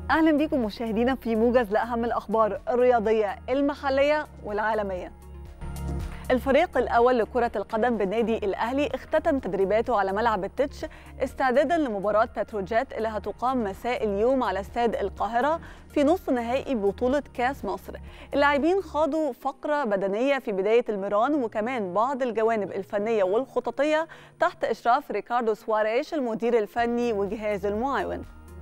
اهلا بيكم مشاهدينا في موجز لاهم الاخبار الرياضيه المحليه والعالميه الفريق الاول لكره القدم بالنادي الاهلي اختتم تدريباته على ملعب التتش استعدادا لمباراه بتروجيت اللي هتقام مساء اليوم على استاد القاهره في نصف نهائي بطوله كاس مصر اللاعبين خاضوا فقره بدنيه في بدايه المران وكمان بعض الجوانب الفنيه والخططيه تحت اشراف ريكاردو سواريش المدير الفني وجهازه المعاون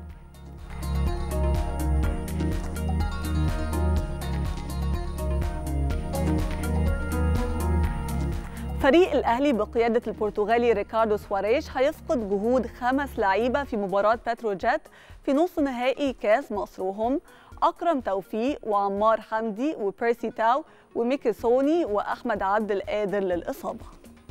فريق الأهلي بقيادة البرتغالي ريكاردو سواريش هيفقد جهود خمس لعيبة في مباراة بتروجيت في نصف نهائي كاس مصر وهم أكرم توفيق وعمار حمدي وبيرسي تاو وميكي سوني وأحمد عبد القادر للإصابة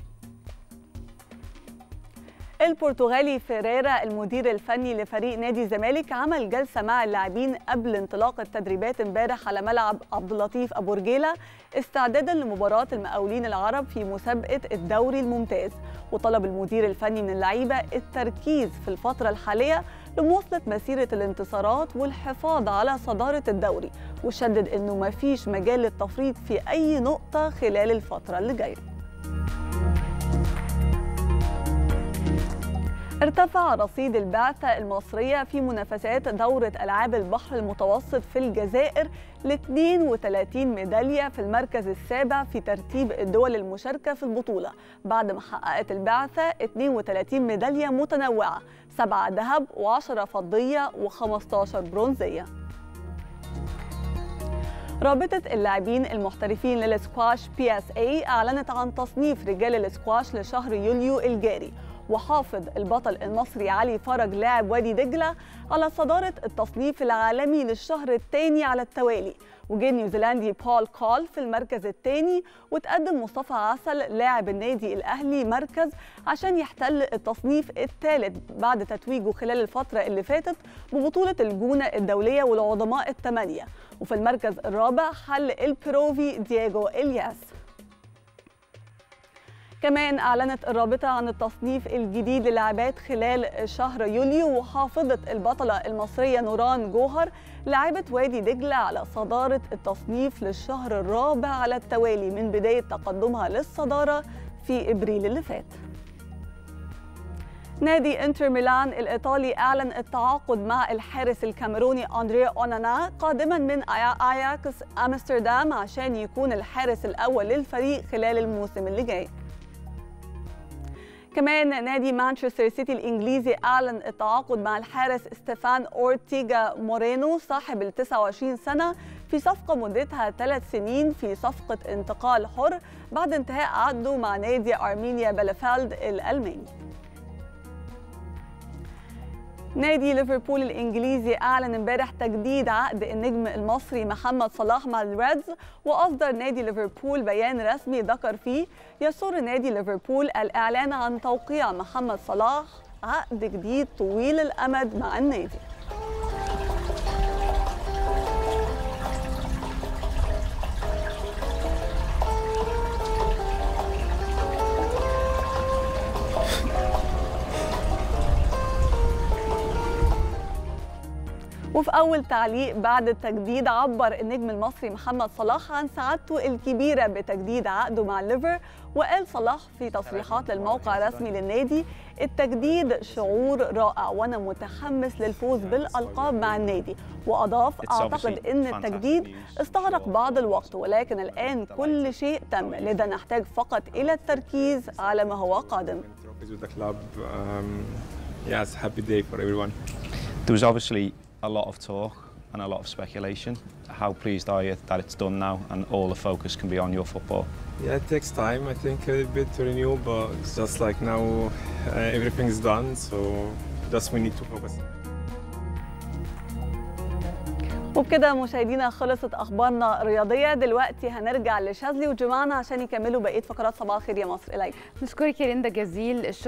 البرتغالي فيريرا المدير الفني لفريق نادي الزمالك عمل جلسه مع اللاعبين قبل انطلاق التدريبات امبارح على ملعب عبد اللطيف ابو رجيله استعدادا لمباراه المقاولين العرب في مسابقه الدوري الممتاز وطلب المدير الفني من اللعيبه التركيز في الفتره الحاليه لمواصله مسيره الانتصارات والحفاظ على صداره الدوري وشدد انه ما فيش مجال للتفريط في اي نقطه خلال الفتره اللي جايه ارتفع رصيد البعثة المصرية في منافسات دورة ألعاب البحر المتوسط في الجزائر ل 32 ميدالية في المركز السابع في ترتيب الدول المشاركة في البطولة بعد ما حققت البعثة 32 ميدالية متنوعة 7 ذهب و10 فضية و15 برونزية رابطة اللاعبين المحترفين للسكواش بي اس اي أعلنت عن تصنيف رجال السكواش لشهر يوليو الجاري وحافظ البطل المصري علي فرج لاعب وادي دجله على صداره التصنيف العالمي للشهر الثاني على التوالي وجه النيوزيلندي بول كول في المركز الثاني وتقدم مصطفى عسل لاعب النادي الاهلي مركز عشان يحتل التصنيف الثالث بعد تتويجه خلال الفتره اللي فاتت ببطوله الجونه الدوليه والعظماء الثمانيه وفي المركز الرابع حل البروفي دييغو الياس كمان أعلنت الرابطة عن التصنيف الجديد للاعبات خلال شهر يوليو وحافظت البطلة المصرية نوران جوهر لاعبة وادي دجلة على صدارة التصنيف للشهر الرابع على التوالي من بداية تقدمها للصدارة في إبريل اللي فات نادي انتر ميلان الايطالي اعلن التعاقد مع الحارس الكاميروني اندريا اونانا قادما من اياكس امستردام عشان يكون الحارس الاول للفريق خلال الموسم اللي جاي كمان نادي مانشستر سيتي الانجليزي اعلن التعاقد مع الحارس ستيفان اورتيغا مورينو صاحب ال 29 سنه في صفقه مدتها ثلاث سنين في صفقه انتقال حر بعد انتهاء عقده مع نادي ارمينيا بلفالد الالماني نادي ليفربول الانجليزي اعلن امبارح تجديد عقد النجم المصري محمد صلاح مع الريدز واصدر نادي ليفربول بيان رسمي ذكر فيه يسر نادي ليفربول الاعلان عن توقيع محمد صلاح عقد جديد طويل الامد مع النادي وفي أول تعليق بعد التجديد عبر النجم المصري محمد صلاح عن سعادته الكبيرة بتجديد عقده مع الليفر وقال صلاح في تصريحات للموقع الرسمي للنادي التجديد شعور رائع وأنا متحمس للفوز بالألقاب مع النادي وأضاف أعتقد أن التجديد استغرق بعض الوقت ولكن الآن كل شيء تم لذا نحتاج فقط إلى التركيز على ما هو قادم Yes, happy day for everyone. There was obviously a lot of talk and a lot of speculation. How pleased are you that it's done now and all the focus can be on your football? Yeah, it takes time, I think, a little bit to renew, but it's just like now uh, everything's done, so just we need to focus. وبكده مشاهدينا خلصت اخبارنا الرياضيه دلوقتي هنرجع لشاذلي وجمعنا عشان يكملوا بقيه فقرات صباح الخير يا مصر اليك نشكرك يا ليندا جزيل